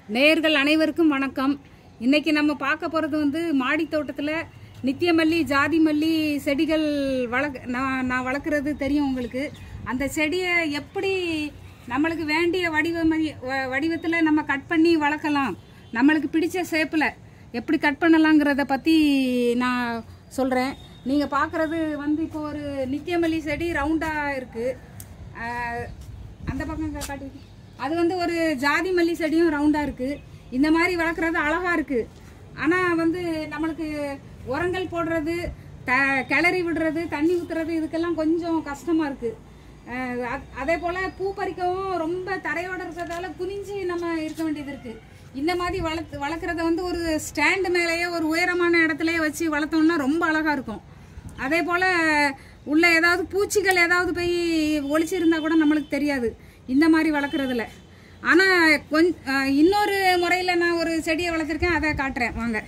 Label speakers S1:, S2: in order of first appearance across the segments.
S1: நேயர்கள் அனைவருக்கும் வணக்கம் இன்னைக்கு நம்ம பார்க்க போகிறது வந்து மாடி தோட்டத்தில் நித்தியமல்லி ஜாதி மல்லி செடிகள் வளர்க்க நான் நான் வளர்க்குறது தெரியும் உங்களுக்கு அந்த செடியை எப்படி நம்மளுக்கு வேண்டிய வடிவமை வ- வடிவத்தில் நம்ம கட் பண்ணி வளர்க்கலாம் நம்மளுக்கு பிடிச்ச ஷேப்பில் எப்படி கட் பண்ணலாங்கிறத பற்றி நான் சொல்கிறேன் நீங்கள் பார்க்குறது வந்து இப்போ ஒரு நித்தியமல்லி செடி ரவுண்டாக இருக்குது அந்த பக்கம் கா- காட்டு அது வந்து ஒரு ஜாதி மல்லி செடியும் ரவுண்டா இருக்கு இந்த மாதிரி வளர்க்குறது அழகா இருக்கு ஆனா வந்து நம்மளுக்கு உரங்கள் போடுறது த கிளறி விடுறது தண்ணி ஊத்துறது இதுக்கெல்லாம் கொஞ்சம் கஷ்டமா இருக்கு அஹ் அ- அதே போல பூ பறிக்கவும் ரொம்ப தரையோட இருக்கிறதால குனிஞ்சு நம்ம இருக்க வேண்டியது இருக்கு இந்த மாதிரி வளர்த்து வளர்க்குறத வந்து ஒரு ஸ்டாண்டு மேலேயே ஒரு உயரமான இடத்துலயே வச்சு வளர்த்தோம்னா ரொம்ப அழகா இருக்கும் அதே போல உள்ள ஏதாவது பூச்சிகள் ஏதாவது போய் ஒளிச்சிருந்தா கூட நம்மளுக்கு தெரியாது இந்த மாதிரி வளர்க்குறதுல ஆனால் கொஞ்ச அஹ் இன்னொரு முறையில் நான் ஒரு செடியை வளர்த்துருக்கேன் அதை காட்டுறேன் வாங்க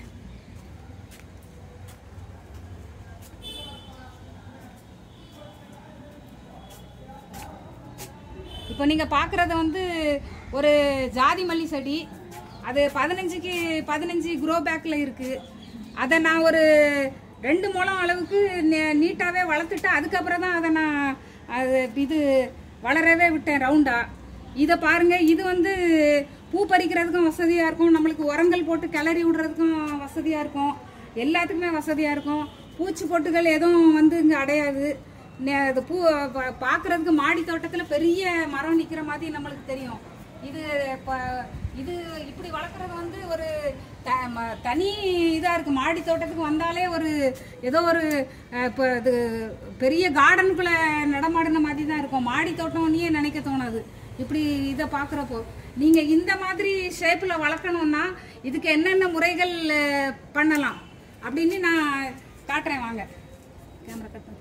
S1: இப்போ நீங்கள் பார்க்குறது வந்து ஒரு ஜாதி மல்லி செடி அது பதினஞ்சுக்கு பதினஞ்சு க்ரோ பேக்கில் இருக்குது அதை நான் ஒரு ரெண்டு முழம் அளவுக்கு நீட்டாகவே வளர்த்துட்டு அதுக்கப்புறம் தான் அதை நான் அது இது வளரவே விட்டேன் ரவுண்டாக இதை பாருங்க இது வந்து பூ பறிக்கிறதுக்கும் வசதியாக இருக்கும் நம்மளுக்கு உரங்கள் போட்டு கிளறி விடுறதுக்கும் வசதியாக இருக்கும் எல்லாத்துக்குமே வசதியாக இருக்கும் பூச்சி பொட்டுகள் எதுவும் வந்து இங்கே அடையாது நெ- இது பூ ப- பார்க்கறதுக்கு மாடி தோட்டத்தில் பெரிய மரம் நிற்கிற மாதிரி நம்மளுக்கு தெரியும் இது ப- இது இப்படி வளர்க்குறது வந்து ஒரு த ம- தனி இதாக இருக்குது மாடி தோட்டத்துக்கு வந்தாலே ஒரு ஏதோ ஒரு அஹ், இப்போ இது பெரிய கார்டனுக்குள்ளே நடமாடின மாதிரி தான் இருக்கும் மாடி தோட்டம்னே நினைக்க தோணாது இப்படி இதை பார்க்குறப்போ நீங்கள் இந்த மாதிரி ஷேப்பில் வளர்க்கணுன்னா இதுக்கு என்னென்ன முறைகள் அஹ், பண்ணலாம் அப்படின்னு நான் காட்டுறேன் வாங்க கேமரா கட் பண்ணு.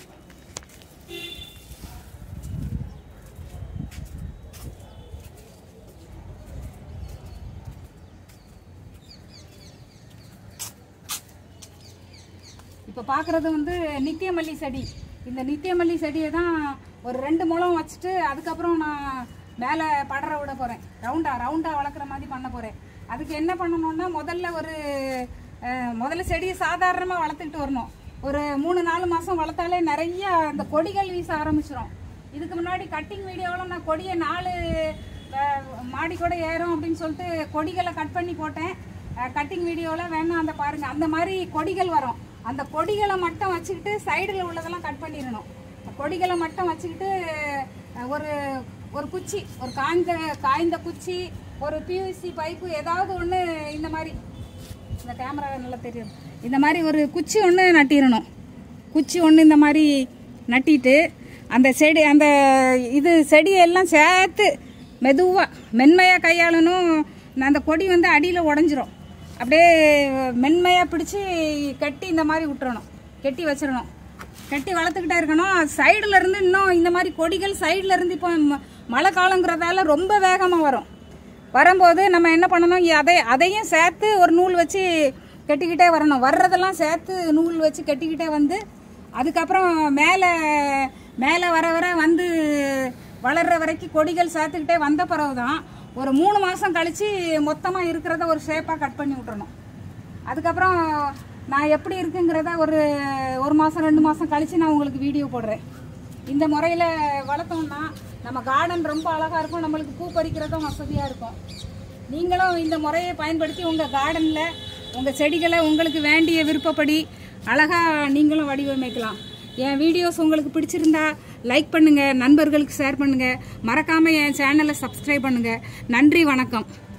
S1: இப்போ பார்க்குறது வந்து நித்தியமல்லி செடி இந்த நித்தியமல்லி செடியை தான் ஒரு ரெண்டு முழம் வச்சுட்டு அதுக்கப்புறம் நான் மேலே படர விட போகிறேன் ரவுண்டாக ரவுண்டாக வளர்க்குற மாதிரி பண்ண போகிறேன் அதுக்கு என்ன பண்ணணும்னா முதல்ல ஒரு அஹ், முதல்ல செடியை சாதாரணமாக வளர்த்துக்கிட்டு வரணும் ஒரு மூணு நாலு மாதம் வளர்த்தாலே நிறைய அந்த கொடிகள் வீச ஆரம்பிச்சிடும் இதுக்கு முன்னாடி கட்டிங் வீடியோவில் நான் கொடியை நாலு அஹ், மாடி கூட ஏறும் அப்படின்னு சொல்லிட்டு கொடிகளை கட் பண்ணி போட்டேன் கட்டிங் வீடியோவில் வேணா அந்த பாருங்க அந்த மாதிரி கொடிகள் வரும் அந்த கொடிகளை மட்டும் வச்சுக்கிட்டு சைடில் உள்ளதெல்லாம் கட் பண்ணிடணும் கொடிகளை மட்டும் வச்சுக்கிட்டு அஹ், ஒரு ஒரு குச்சி ஒரு காய்ந்த காய்ந்த குச்சி ஒரு பியூசி பைப்பு ஏதாவது ஒன்று இந்த மாதிரி இந்த கேமரா நல்லா தெரியும் இந்த மாதிரி ஒரு குச்சி ஒன்று நட்டிடணும் குச்சி ஒன்று இந்த மாதிரி நட்டிட்டு அந்த செடி அந்த இது செடியெல்லாம் சேர்த்து மெதுவாக மென்மையாக கையாளணும் அந்த கொடி வந்து அடியில் உடஞ்சிரும் அப்படியே மென்மையாக பிடிச்சி கட்டி இந்த மாதிரி விட்டுறணும் கட்டி வச்சிடணும் கட்டி வளர்த்துக்கிட்டே இருக்கணும் சைடுல இருந்து இன்னும் இந்த மாதிரி கொடிகள் சைடுல இருந்து இப்போ ம- மழை காலங்கிறதால ரொம்ப வேகமாக வரும் வரும்போது நம்ம என்ன பண்ணணும் இ- அதை அதையும் சேர்த்து ஒரு நூல் வச்சு கட்டிக்கிட்டே வரணும் வர்றதெல்லாம் சேர்த்து நூல் வச்சு கட்டிக்கிட்டே வந்து அதுக்கப்புறம் மேலே மேலே வர வர வந்து வளர்ற வரைக்கும் கொடிகள் சேர்த்துக்கிட்டே வந்த பிறகு தான் ஒரு மூணு மாதம் கழித்து மொத்தமாக இருக்கிறத ஒரு ஷேப்பாக கட் பண்ணி விட்டுறணும் அதுக்கப்புறம் நான் எப்படி இருக்குங்கிறத ஒரு ஒரு மாதம் ரெண்டு மாதம் கழித்து நான் உங்களுக்கு வீடியோ போடுறேன் இந்த முறையில் வளர்த்தோம்னா நம்ம கார்டன் ரொம்ப அழகாக இருக்கும் நம்மளுக்கு பூ பறிக்கிறதும் வசதியாக இருக்கும் நீங்களும் இந்த முறையை பயன்படுத்தி உங்கள் கார்டனில் உங்கள் செடிகளை உங்களுக்கு வேண்டிய விருப்பப்படி அழகாக நீங்களும் வடிவமைக்கலாம் என் வீடியோஸ் உங்களுக்கு பிடிச்சிருந்தா லைக் பண்ணுங்கள் நண்பர்களுக்கு ஷேர் பண்ணுங்கள் மறக்காமல் என் சேனலை சப்ஸ்கிரைப் பண்ணுங்கள் நன்றி வணக்கம்